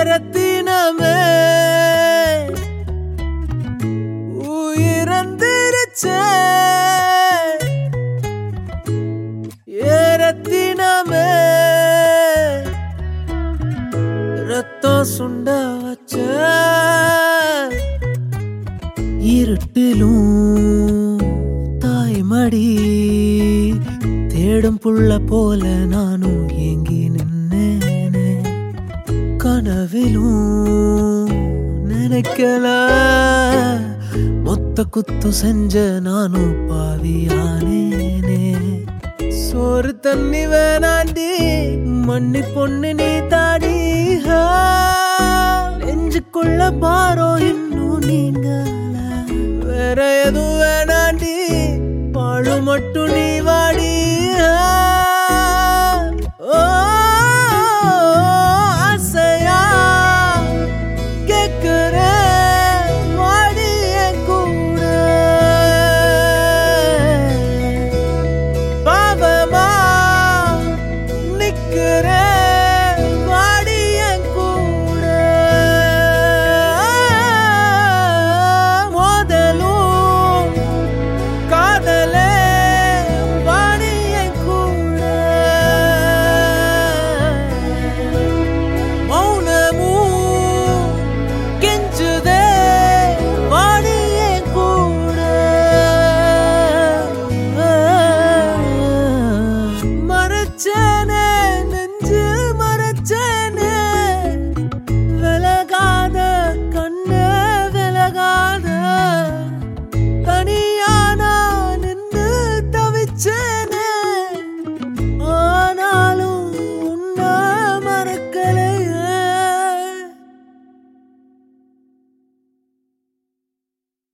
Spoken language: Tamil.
ரத்தினமே உயிரந்திருச்சே ஏ ரத்தினமே ரத்தம் சுண்ட வச்ச இருட்டிலும் தாய்மடி தேடும் புள்ள போல நானும் ஏங்கி நின்னேனே கனவிலும் நினைக்கல மொத்த குத்து செஞ்ச நானும் பாவியானேனே சோறு தண்ணி வேணாண்டி மண்ணி பொண்ணு நீ தாடி ஆ, நெஞ்சுக்குள்ள பாரம் இன்னும்